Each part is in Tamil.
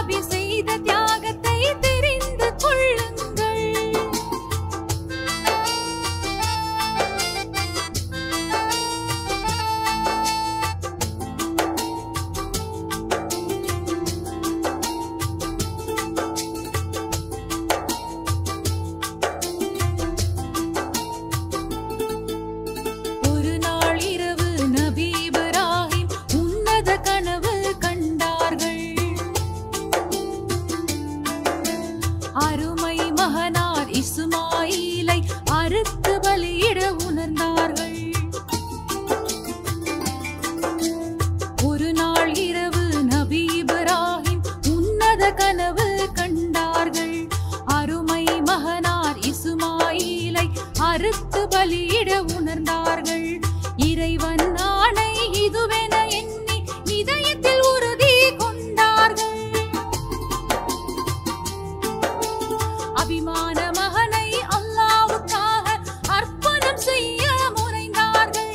நபி செய்த தியாகத்தை தெரிந்து கொள்ளுங்கள் ஒரு நாள் இரவு நபி இப்ராஹிம் உன்னத கனவு கண்டார்கள் அருமை மகனார் இஸ்மாயிலை அறுத்து பலியிட உணர்ந்தார்கள் ஒரு நாள் இரவு நபி இப்ராஹிம் உன்னத கனவு கண்டார்கள் அருமை மகனார் இசுமாயிலை அறுத்து பலியிட உணர்ந்தார்கள் இறைவன் ஆணை இதுவென எண்ணி இதயத்தில் உறுதி கொண்டார்கள் அபிமான மகனை அல்லாவுக்காக அர்ப்பணம் செய்ய முனைந்தார்கள்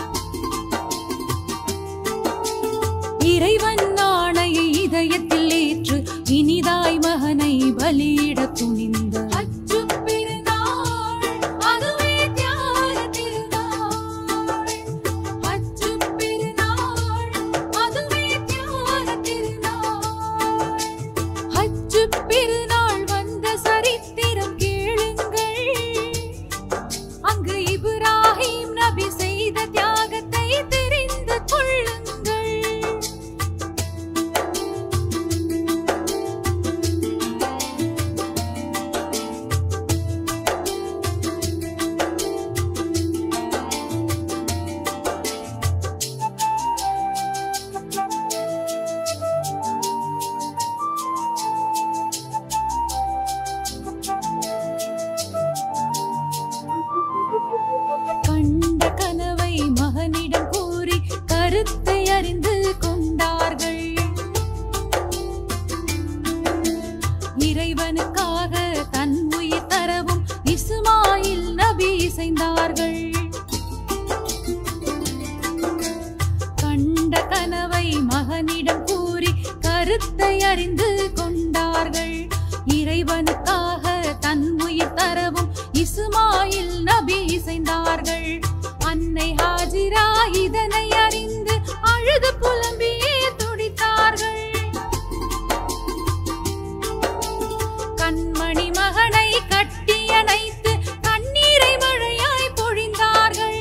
இறைவன் ஆணையை இதயத்தில் ஏற்று இனிதாய் மகனை பலியிட துணிந்த அச்சு பெருநாள் அதுவே தியாக திருநாள் அச்சு பெருநாள் அதுவே தியாக திருநாள் ஹஜ்ஜு பெருநாள் வந்த சரித்திரம் கேளுங்கள் அங்கு இப்ராஹிம் நபி செய்த தியாகத்தை தெரிந்து கொள்ளுங்கள் கண்ட கனவை மகனிடம் கூறி கருத்தை அறிந்து கொண்டார்கள் இறைவனுக்காக தன் உயிர் தரவும் இஸ்மாயில் நபி இசைந்தார்கள் கண்ட கனவை மகனிடம் கூறி கருத்தை அறிந்து கொண்டார்கள் இறைவனுக்காக தன் உயிர் தரவும் இஸ்மாயில் நபி இசைந்தார்கள் அன்னை ஹாஜிரா இதனை அறிந்து அழுது புலம்பியே துடித்தார்கள் கண்மணி மகனை கட்டி அணைத்து கண்ணீரை மழையாய் பொழிந்தார்கள்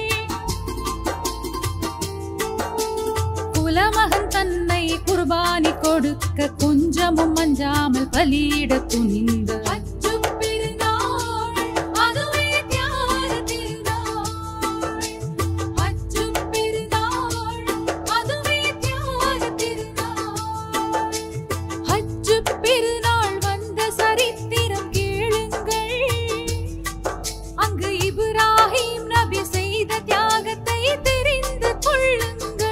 குலமகன் தன்னை குர்பானி கொடுக்க கொஞ்சமும் மஞ்சாமல் பலியிட துணிந்த அச்சு பெருநாள் அதுவே தியாக திருநாள் அச்சு பெருநாள் அதுவே தியாக திருநாள் ஹஜ்ஜு பெருநாள் வந்த சரித்திரம் கேளுங்கள் அங்கு இப்ராஹிம் நபி செய்த தியாகத்தை தெரிந்து கொள்ளுங்கள்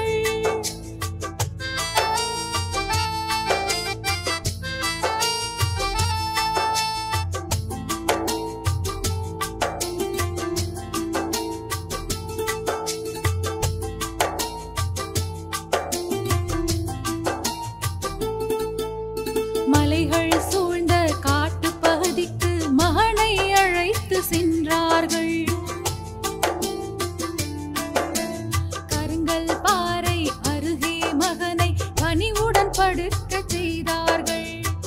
மலைகள் சூழ்ந்த காட்டுப் பகுதிக்கு மகனை அழைத்து சென்றார்கள் கருங்கல் பாறை அருகே மகனை பணிவுடன் படுக்கச் செய்தார்கள்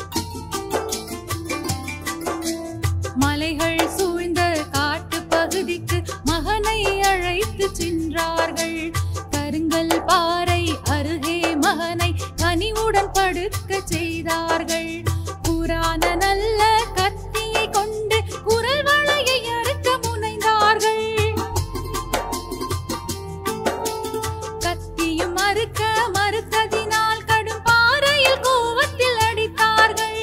மலைகள் சூழ்ந்த காட்டுப் பகுதிக்கு மகனை அழைத்து சென்றார்கள் கருங்கல் பாறை அருகே மகனை கனிவுடன் படுக்க செய்தார்கள் புராண நல்ல கத்தியை கொண்டு குரல் வளையை அறுக்க முனைந்தார்கள் கத்தியும் அறுக்க மறுத்ததினால் கடும் பாறையில் கோவத்தில் அடித்தார்கள்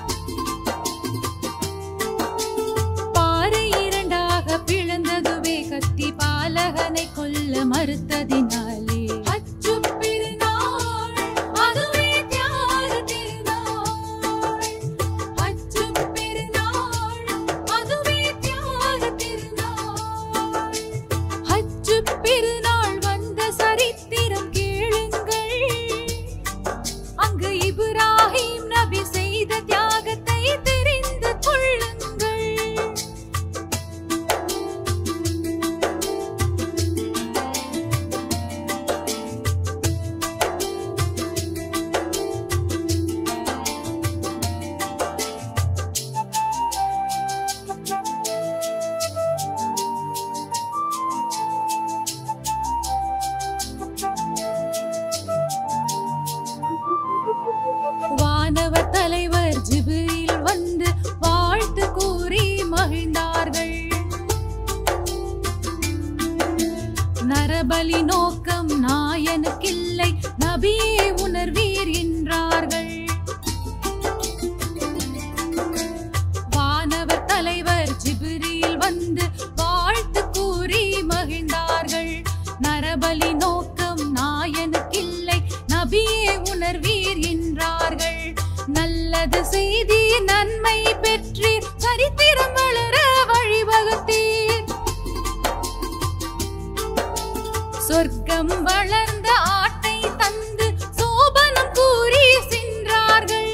பாறை இரண்டாக பிளந்ததுவே கத்தி பாலகனை கொல்ல மறுத்ததினாலே அச்சு பெருநாள் அதுவே தியாக திருநாள் அச்சு பெருநாள் வானவர் தலைவர் ஜிபிரில் வந்து வாழ்த்து கூறி மகிழ்ந்தார்கள் நரபலி நோக்கம் நாயனுக்கில்லை நபியே உணர்வீர் என்றார்கள் வானவர் தலைவர் ஜிபிரில் வந்து வாழ்த்து கூறி மகிழ்ந்தார்கள் நரபலி நோக்கம் நாயனுக்கில்லை நபியே உணர்வீர் என்றார்கள் நல்லது செய்தி நன்மை பெற்றீர் சரித்திரம் வளர வழிவகுத்தீர் சொர்க்கம் வளர்ந்த ஆட்டை தந்து சோபனம் கூறி சென்றார்கள்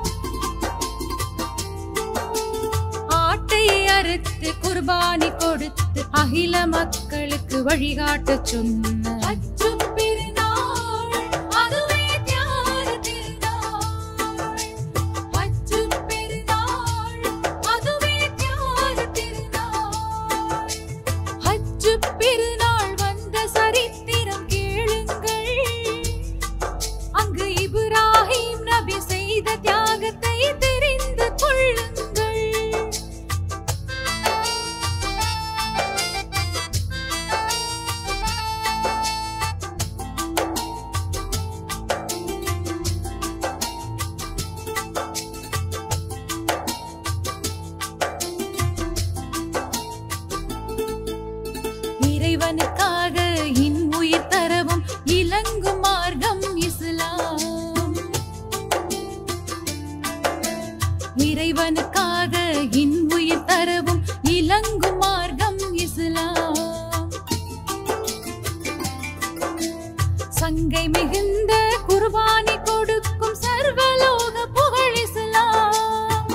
ஆட்டை அறுத்து குர்பானி கொடுத்து அகில மக்களுக்கு வழிகாட்ட சொன்ன அச்சுப் பெருநாள், அதுவே தியாக திருநாள். அச்சுப் பெருநாள், அதுவே தியாக திருநாள். ஹஜ்ஜுப் பெருநாள் வந்த சரித்திரம் கேளுங்கள் அங்கு இப்ராஹிம் நபி செய்த தியாகத்தை தெரிந்து கொள்ளுங்கள் இறைவனுக்காக இன் உயிர் தரவும் இலங்கும் மார்க்கம் இஸ்லாம் இறைவனுக்காக இன் உயிர் தரவும் இலங்கும் மார்க்கம் இஸ்லாம் சங்கை மிகுந்த குர்பானி கொடுக்கும் சர்வலோக புகழ் இஸ்லாம்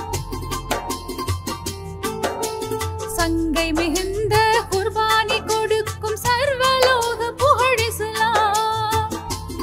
சங்கை மிகுந்த குர்பானி கொடுக்கும் சர்வலோக புகழ் இஸ்லாம்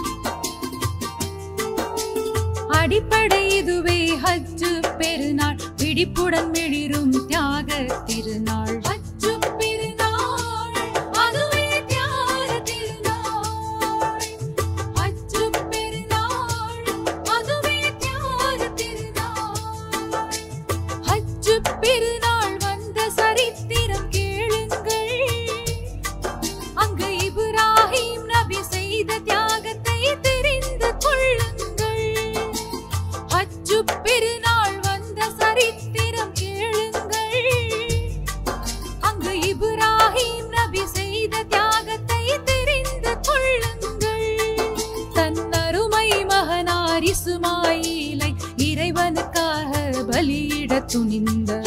அடிப்படை இதுவே ஹஜ்ஜு பெருநாள் விழிப்புடன் மிளிரும் தியாக திருநாள் ஹஜ்ஜு பெருநாள் அதுவே தியாக திருநாள் ஹஜ்ஜு பெருநாள் அதுவே தியாக திருநாள் ஹஜ்ஜு பெருநாள் வந்த சரித்திரம் கேளுங்கள் அங்கு இப்ராஹிம் நபி செய்த தியாகத்தை தெரிந்து கொள்ளுங்கள் ஹஜ்ஜு பெருநாள் வந்த சரித்திரம் கேளுங்கள் அங்கு இப்ராஹிம் நபி செய்த தியாகத்தை தெரிந்து கொள்ளுங்கள் தன் அருமை மகனார் இசுமாயிலை இறைவனுக்காக பலியிட துணிந்த